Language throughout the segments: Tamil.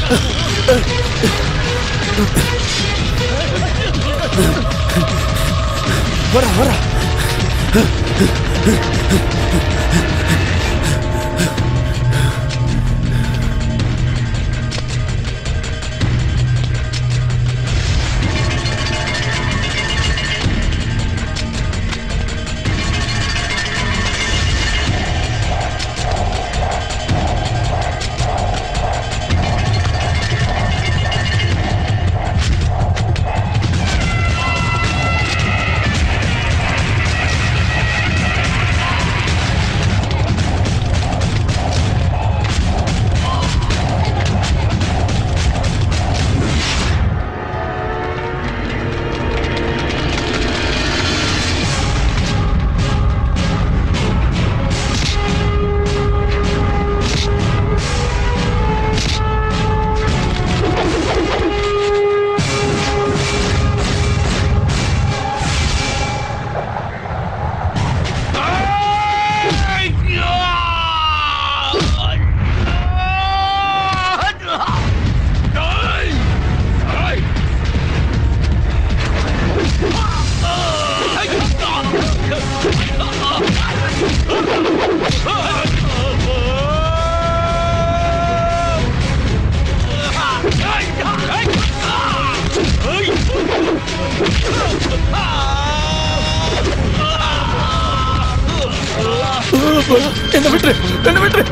வர வர என்ன விட்டுரு என்ன விட்டுரு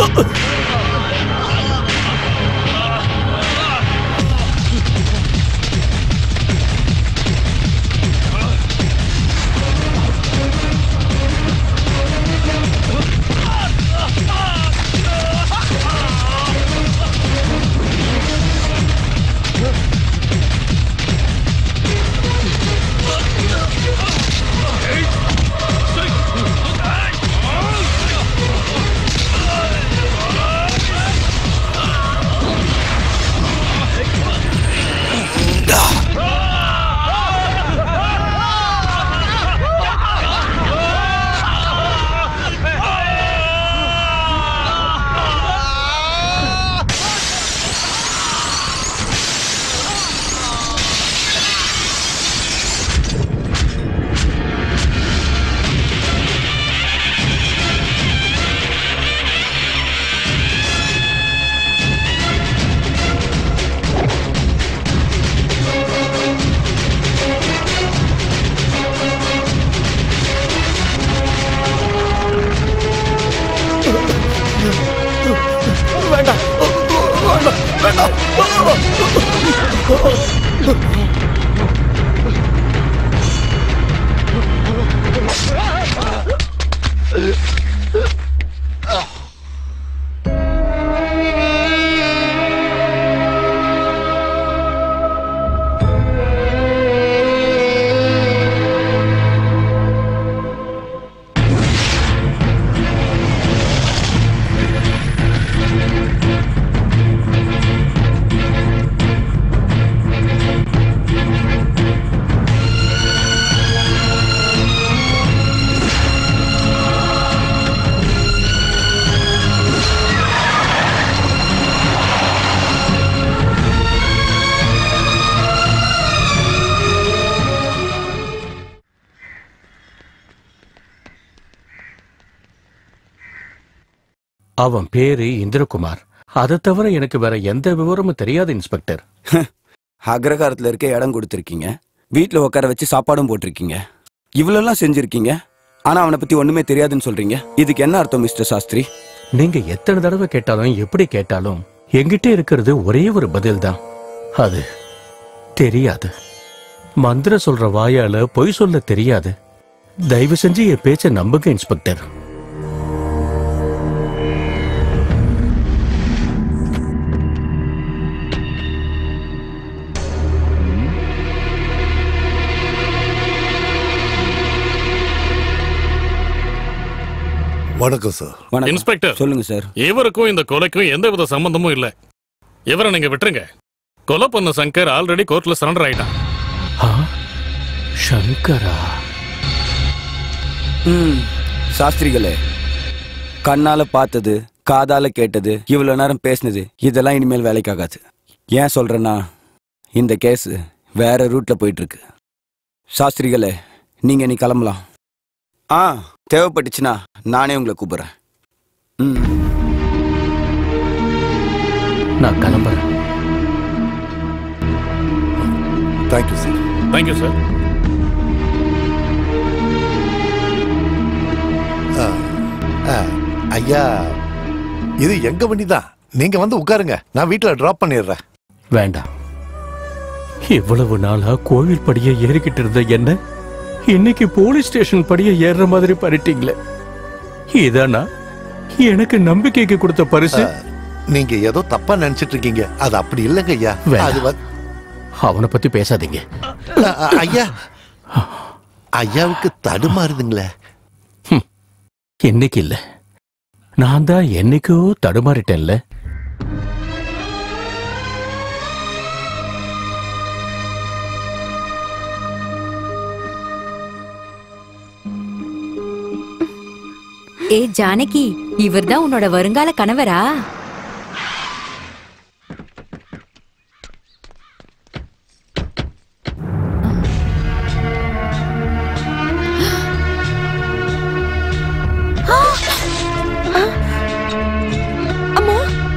வேண்டாம் வேண்டாம் வேண்டாம் அவன் பேரு இந்திரகுமார் அதை தவிர எனக்கு வேற எந்த விவரமும் தெரியாது இன்ஸ்பெக்டர் அக்ரகாரத்துல இருக்க இடம் கொடுத்துருக்கீங்க வீட்ல உட்கார வச்சு சாப்பாடும் போட்டிருக்கீங்க இவ்வளோலாம் செஞ்சிருக்கீங்க ஆனா அவனை பத்தி ஒண்ணுமே தெரியாதுன்னு சொல்றீங்க இதுக்கு என்ன அர்த்தம் மிஸ்டர் சாஸ்திரி நீங்க எத்தனை தடவை கேட்டாலும் எப்படி கேட்டாலும் என்கிட்ட இருக்கிறது ஒரே ஒரு பதில் தான் அது தெரியாது மந்திர சொல்ற வாயால பொய் சொல்ல தெரியாது தயவு செஞ்சு என் பேச்ச நம்புங்க இன்ஸ்பெக்டர் வணக்கம் சார் வணக்கம் இன்ஸ்பெக்டர் சொல்லுங்க சார் இவருக்கும் இந்த கொலைக்கும் எந்தவித சம்பந்தமும் இல்ல இவரை நீங்க விட்டுருங்க கொலை பண்ண சங்கர் ஆல்ரெடி கோர்ட்ல சரண்டர் ஆயிட்டான் ஆ? சங்கரா ம் சாஸ்திரிகளே கண்ணால பார்த்தது காதால கேட்டது இவ்வளவு நேரம் பேசினது இதெல்லாம் இனிமேல் வேலைக்காகாது ஏன் சொல்றேன்னா இந்த கேஸ் வேற ரூட்ல போயிட்டு இருக்கு சாஸ்திரிகளே நீங்க நீ கிளம்பலாம் ஆ தேவைப்பட்டுச்சுன்னா நானே உங்களை கூப்பிடுறேன் ம் நான் கிளம்புறேன் தேங்க்யூ சார் தேங்க்யூ சார் ஐயா இது எங்க வண்டி தான் நீங்க வந்து உட்காருங்க நான் வீட்டுல டிராப் பண்ணிடுறேன் வேண்டாம் இவ்வளவு நாளா கோவில் படிய ஏறிக்கிட்டு இருந்த என்ன இன்னைக்கு போலீஸ் ஸ்டேஷன் படிய ஏறுற மாதிரி பண்ணிட்டீங்களே இதானா எனக்கு நம்பிக்கைக்கு கொடுத்த பரிசு நீங்க ஏதோ தப்பா நினைச்சிட்டு இருக்கீங்க அது அப்படி இல்லைங்க ஐயா வேண்டாம். அது வந்து- அவனை பத்தி பேசாதீங்க அ, அ, ஐயா ஐயாவுக்கு தடுமாறுதுங்களே இன்னைக்கு இல்ல நான் தான் என்னைக்கோ தடுமாறிட்டேன்ல ஏ ஜானகி இவர்தான் உன்னோட வருங்கால கணவரா அம்மா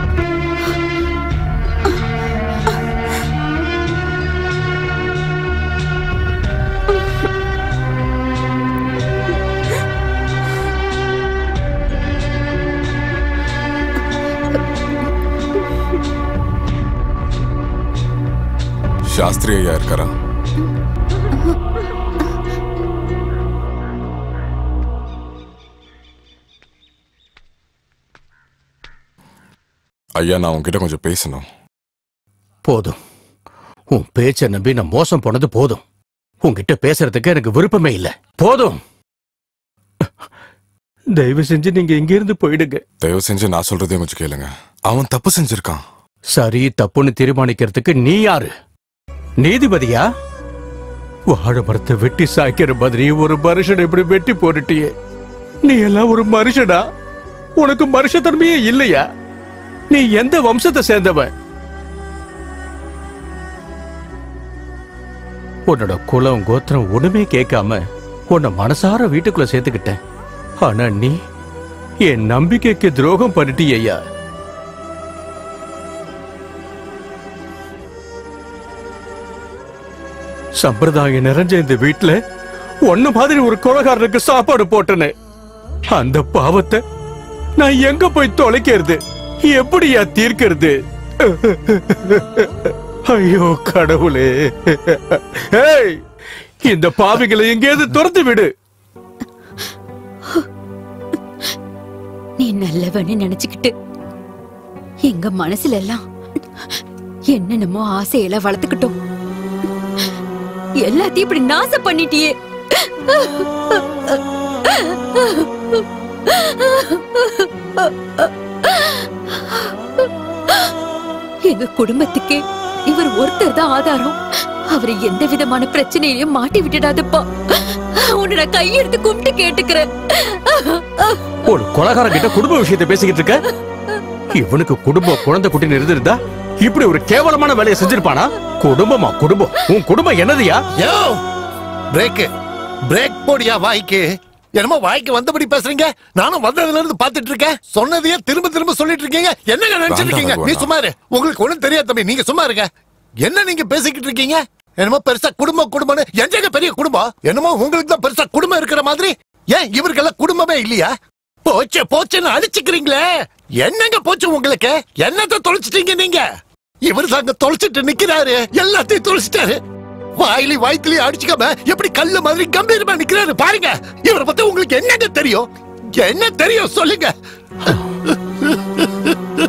ಶಾಸ್ತ್ರಿ ಅಯ್ಯ ಇರ್ಕಾರ ஐயா நான் உன்கிட்ட கொஞ்சம் பேசணும் போதும் உன் பேச்ச நம்பி நான் மோசம் போனது போதும் உன்கிட்ட பேசுறதுக்கு எனக்கு விருப்பமே இல்ல போதும் தயவு செஞ்சு நீங்க இங்க இருந்து போயிடுங்க தயவு செஞ்சு நான் சொல்றதையும் கொஞ்சம் கேளுங்க அவன் தப்பு செஞ்சிருக்கான் சரி தப்புன்னு தீர்மானிக்கிறதுக்கு நீ யாரு நீதிபதியா வாழை மரத்தை வெட்டி சாய்க்கிற மாதிரி ஒரு மனுஷனை இப்படி வெட்டி போட்டுட்டியே நீ எல்லாம் ஒரு மனுஷனா உனக்கு மனுஷத்தன்மையே இல்லையா நீ எந்த வம்சத்தை சேர்ந்தவன் உன்னோட குலம் கோத்திரம் ஒண்ணுமே கேட்காம உன்னை மனசார வீட்டுக்குள்ள சேர்த்துக்கிட்டேன் ஆனா நீ என் நம்பிக்கைக்கு துரோகம் பண்ணிட்டியா சம்பிரதாயம் நிறைஞ்ச இந்த வீட்ல ஒன்னு மாதிரி ஒரு கொலகாரனுக்கு சாப்பாடு போட்டனே அந்த பாவத்தை நான் எங்க போய் தொலைக்கிறது எப்படியா தீர்க்கிறது ஐயோ கடவுளே ஏய் இந்த பாவிகளை எங்கேயாவது துரத்து விடு நீ நல்லவன்னு நினைச்சுக்கிட்டு எங்க மனசுல எல்லாம் என்னென்னமோ ஆசையெல்லாம் வளர்த்துக்கிட்டோம் எல்லாத்தையும் இப்படி நாசம் பண்ணிட்டியே எங்க குடும்பத்துக்கே இவர் ஒருத்தர் தான் ஆதாரம் அவரை எந்த விதமான பிரச்சனையிலையும் மாட்டி விட்டுடாதப்பா உன்னை நான் கையெடுத்து கும்பிட்டு கேட்டுக்கிறேன் ஒரு கொலகாரன் கிட்ட குடும்ப விஷயத்தை பேசிக்கிட்டு இருக்க இவனுக்கு குடும்பம் குழந்தை குட்டின்னு இருந்திருந்தா இப்படி ஒரு கேவலமான வேலையை செஞ்சிருப்பானா குடும்பமா குடும்பம் உன் குடும்பம் என்னதுயா யோ பிரேக் பிரேக் போடியா வாய்க்கு என்னமோ வாய்க்கு வந்தபடி பேசுறீங்க நானும் வந்ததுல இருந்து பாத்துட்டு இருக்கேன் சொன்னதையே திரும்ப திரும்ப சொல்லிட்டு இருக்கீங்க என்னங்க நினைச்சிட்டு இருக்கீங்க நீ சும்மா இரு உங்களுக்கு ஒண்ணும் தெரியாது தம்பி நீங்க சும்மா இருங்க என்ன நீங்க பேசிக்கிட்டு இருக்கீங்க என்னமோ பெருசா குடும்பம் குடும்பம்னு எங்க பெரிய குடும்பம் என்னமோ உங்களுக்கு தான் பெருசா குடும்பம் இருக்கிற மாதிரி ஏன் இவருக்கெல்லாம் குடும்பமே இல்லையா போச்சு போச்சுன்னு அடிச்சுக்கிறீங்களே என்னங்க போச்சு உங்களுக்கு என்னத்த தொலைச்சிட்டீங்க நீங்க இவர் தாங்க தொலைச்சிட்டு நிக்கிறாரு எல்லாத்தையும் தொலைச்சிட்டாரு வாயிலி வயிற்றுலி அடிச்சுக்காம எப்படி கல்லு மாதிரி கம்பீரமா நிக்கிறாரு பாருங்க இவரை பத்தி உங்களுக்கு என்னங்க தெரியும் என்ன தெரியும் சொல்லுங்க